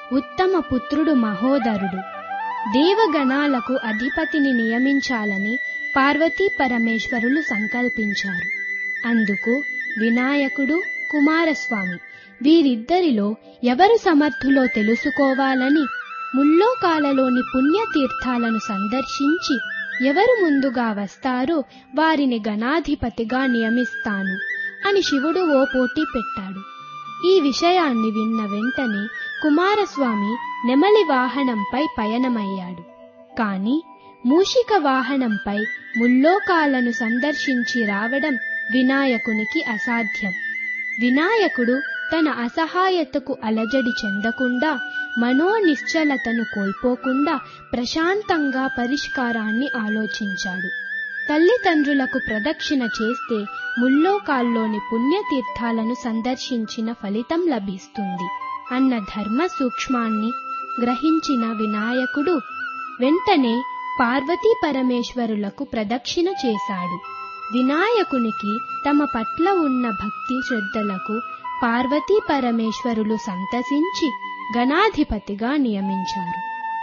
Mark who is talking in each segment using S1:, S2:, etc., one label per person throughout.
S1: ఉత్తమ పుత్రుడు మహోదరుడు దేవగణాలకు అధిపతిని నియమించాలని పార్వతీ పరమేశ్వరులు సంకల్పించారు అందుకు వినాయకుడు కుమారస్వామి వీరిద్దరిలో ఎవరు సమర్థులో తెలుసుకోవాలని ముల్లోకాలలోని పుణ్యతీర్థాలను సందర్శించి ఎవరు ముందుగా వస్తారో వారిని గణాధిపతిగా నియమిస్తాను అని శివుడు ఓ పోటీ పెట్టాడు ఈ విషయాన్ని విన్న వెంటనే కుమారస్వామి నెమలి వాహనంపై పయనమయ్యాడు కాని మూషిక వాహనంపై ముల్లోకాలను సందర్శించి రావడం వినాయకునికి అసాధ్యం వినాయకుడు తన అసహాయతకు అలజడి చెందకుండా మనోనిశ్చలతను కోల్పోకుండా ప్రశాంతంగా పరిష్కారాన్ని ఆలోచించాడు తల్లిదండ్రులకు ప్రదక్షిణ చేస్తే ముల్లోకాల్లోని పుణ్యతీర్థాలను సందర్శించిన ఫలితం లభిస్తుంది అన్న ధర్మ సూక్ష్మాన్ని గ్రహించిన వినాయకుడు వెంటనే పార్వతీ పరమేశ్వరులకు ప్రదక్షిణ చేశాడు వినాయకునికి తమ పట్ల ఉన్న భక్తి శ్రద్ధలకు పార్వతీ పరమేశ్వరులు సంతసించి గణాధిపతిగా నియమించారు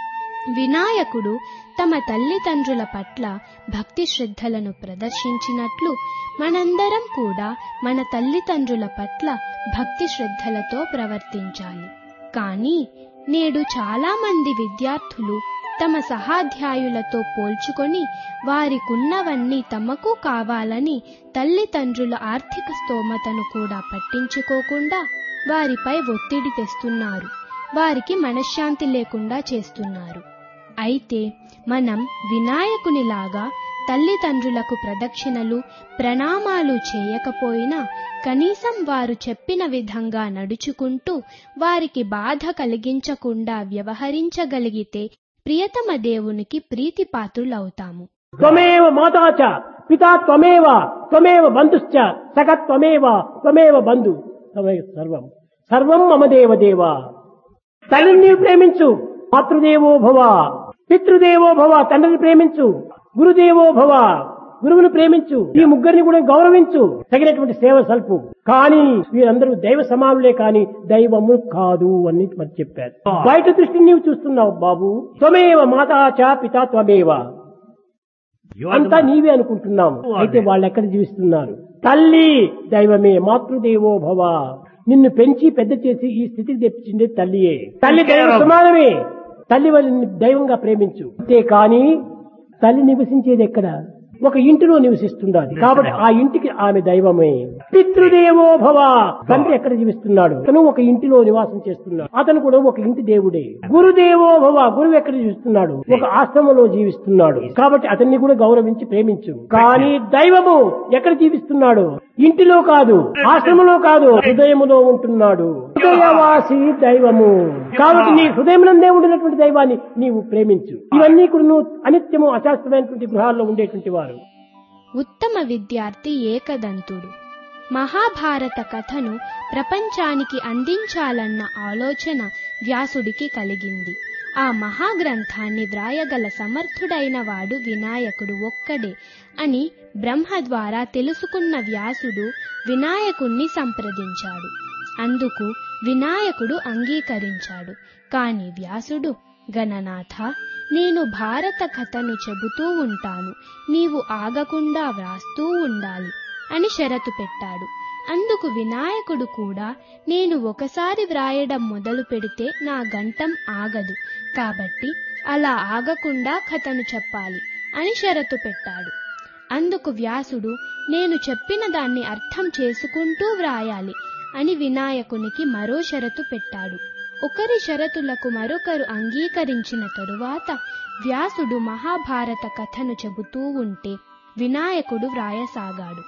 S1: వినాయకుడు తమ తల్లిదండ్రుల పట్ల భక్తి శ్రద్ధలను ప్రదర్శించినట్లు మనందరం కూడా మన తల్లిదండ్రుల పట్ల భక్తి శ్రద్ధలతో ప్రవర్తించాలి కానీ నేడు చాలా మంది విద్యార్థులు తమ సహాధ్యాయులతో పోల్చుకొని వారికున్నవన్నీ తమకు కావాలని తల్లిదండ్రుల ఆర్థిక స్తోమతను కూడా పట్టించుకోకుండా వారిపై ఒత్తిడి తెస్తున్నారు వారికి మనశ్శాంతి లేకుండా చేస్తున్నారు అయితే మనం వినాయకునిలాగా తల్లిదండ్రులకు ప్రదక్షిణలు ప్రణామాలు చేయకపోయినా కనీసం వారు చెప్పిన విధంగా నడుచుకుంటూ వారికి బాధ కలిగించకుండా వ్యవహరించగలిగితే ప్రియతమ దేవునికి ప్రీతిపాత్రులవుతాము
S2: త్వమేవ మాతా చ పితా త్వమేవ త్వమేవ బంధుశ్చ సఖ త్వమేవ త్వమేవ బంధు త్వమేవ సర్వం సర్వం మమ దేవ దేవ తల్లిని నీవు ప్రేమించు మాతృదేవో భవ పితృదేవో భవ తండ్రిని ప్రేమించు గురుదేవో భవ గురువును ప్రేమించు ఈ ముగ్గురిని కూడా గౌరవించు తగినటువంటి సేవ సల్పు కానీ వీరందరూ దైవ సమానులే కాని దైవము కాదు అని మరి చెప్పారు బయట దృష్టిని నీవు చూస్తున్నావు బాబు త్వమేవ మాతా చ పితా త్వమేవ అంతా నీవే అనుకుంటున్నాం అయితే వాళ్ళు ఎక్కడ జీవిస్తున్నారు తల్లి దైవమే మాతృదేవో భవ నిన్ను పెంచి పెద్ద చేసి ఈ స్థితికి తెప్పించింది తల్లియే తల్లి దైవ సమానమే తల్లి వాళ్ళని దైవంగా ప్రేమించు అంతే కానీ తల్లి నివసించేది ఎక్కడ ఒక ఇంటిలో నివసిస్తున్నది కాబట్టి ఆ ఇంటికి ఆమె దైవమే పితృదేవో భవ తండ్రి ఎక్కడ జీవిస్తున్నాడు అతను ఒక ఇంటిలో నివాసం చేస్తున్నాడు అతను కూడా ఒక ఇంటి దేవుడే గురుదేవో భవ గురువు ఎక్కడ జీవిస్తున్నాడు ఒక ఆశ్రమంలో జీవిస్తున్నాడు కాబట్టి అతన్ని కూడా గౌరవించి ప్రేమించు కానీ దైవము ఎక్కడ జీవిస్తున్నాడు ఇంటిలో కాదు ఆశ్రమంలో కాదు హృదయములో ఉంటున్నాడు హృదయవాసి దైవము కాబట్టి నీ హృదయమునందే ఉండినటువంటి దైవాన్ని నీవు ప్రేమించు ఇవన్నీ కూడా నువ్వు అనిత్యము అశాస్త్రమైనటువంటి గృహాల్లో ఉండేటువంటి వారు
S1: ఉత్తమ విద్యార్థి ఏకదంతుడు మహాభారత కథను ప్రపంచానికి అందించాలన్న ఆలోచన వ్యాసుడికి కలిగింది ఆ మహాగ్రంథాన్ని వ్రాయగల సమర్థుడైన వాడు వినాయకుడు ఒక్కడే అని బ్రహ్మ ద్వారా తెలుసుకున్న వ్యాసుడు వినాయకుణ్ణి సంప్రదించాడు అందుకు వినాయకుడు అంగీకరించాడు కాని వ్యాసుడు గణనాథ నేను భారత కథను చెబుతూ ఉంటాను నీవు ఆగకుండా వ్రాస్తూ ఉండాలి అని షరతు పెట్టాడు అందుకు వినాయకుడు కూడా నేను ఒకసారి వ్రాయడం మొదలు పెడితే నా గంటం ఆగదు కాబట్టి అలా ఆగకుండా కథను చెప్పాలి అని షరతు పెట్టాడు అందుకు వ్యాసుడు నేను చెప్పిన దాన్ని అర్థం చేసుకుంటూ వ్రాయాలి అని వినాయకునికి మరో షరతు పెట్టాడు ఒకరి షరతులకు మరొకరు అంగీకరించిన తరువాత వ్యాసుడు మహాభారత కథను చెబుతూ ఉంటే వినాయకుడు వ్రాయసాగాడు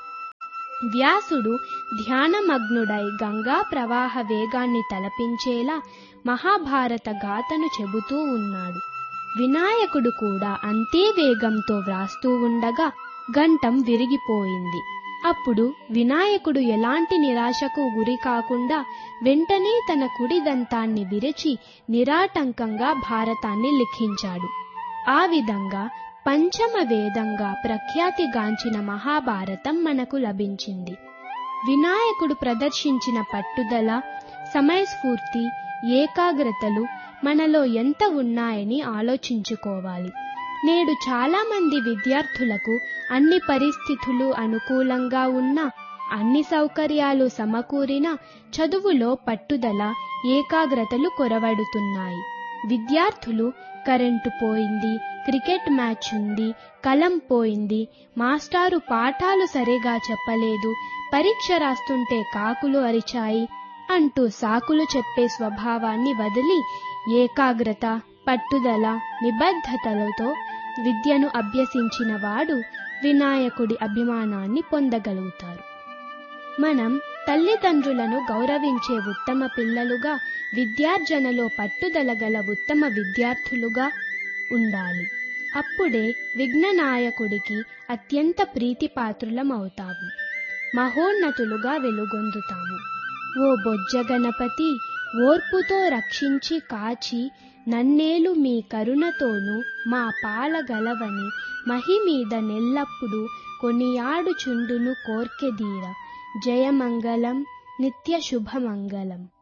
S1: వ్యాసుడు ధ్యానమగ్నుడై గంగా ప్రవాహ వేగాన్ని తలపించేలా మహాభారత గాథను చెబుతూ ఉన్నాడు వినాయకుడు కూడా అంతే వేగంతో వ్రాస్తూ ఉండగా గంటం విరిగిపోయింది అప్పుడు వినాయకుడు ఎలాంటి నిరాశకు గురి కాకుండా వెంటనే తన కుడి దంతాన్ని విరచి నిరాటంకంగా భారతాన్ని లిఖించాడు ఆ విధంగా పంచమ వేదంగా ప్రఖ్యాతిగాంచిన మహాభారతం మనకు లభించింది వినాయకుడు ప్రదర్శించిన పట్టుదల సమయస్ఫూర్తి ఏకాగ్రతలు మనలో ఎంత ఉన్నాయని ఆలోచించుకోవాలి నేడు చాలా మంది విద్యార్థులకు అన్ని పరిస్థితులు అనుకూలంగా ఉన్నా అన్ని సౌకర్యాలు సమకూరిన చదువులో పట్టుదల ఏకాగ్రతలు కొరవడుతున్నాయి విద్యార్థులు కరెంటు పోయింది క్రికెట్ మ్యాచ్ ఉంది కలం పోయింది మాస్టారు పాఠాలు సరిగా చెప్పలేదు పరీక్ష రాస్తుంటే కాకులు అరిచాయి అంటూ సాకులు చెప్పే స్వభావాన్ని వదిలి ఏకాగ్రత పట్టుదల నిబద్ధతలతో విద్యను అభ్యసించిన వాడు వినాయకుడి అభిమానాన్ని పొందగలుగుతారు మనం తల్లిదండ్రులను గౌరవించే ఉత్తమ పిల్లలుగా విద్యార్జనలో పట్టుదల గల ఉత్తమ విద్యార్థులుగా ఉండాలి అప్పుడే విఘ్ననాయకుడికి అత్యంత ప్రీతిపాత్రులమవుతాము మహోన్నతులుగా వెలుగొందుతాము ఓ బొజ్జ గణపతి ఓర్పుతో రక్షించి కాచి నన్నేలు మీ కరుణతోను మా పాలగలవని మహిమీద నెల్లప్పుడు కొనియాడుచుండును కోర్కెదీర జయమంగళం నిత్య శుభమంగళం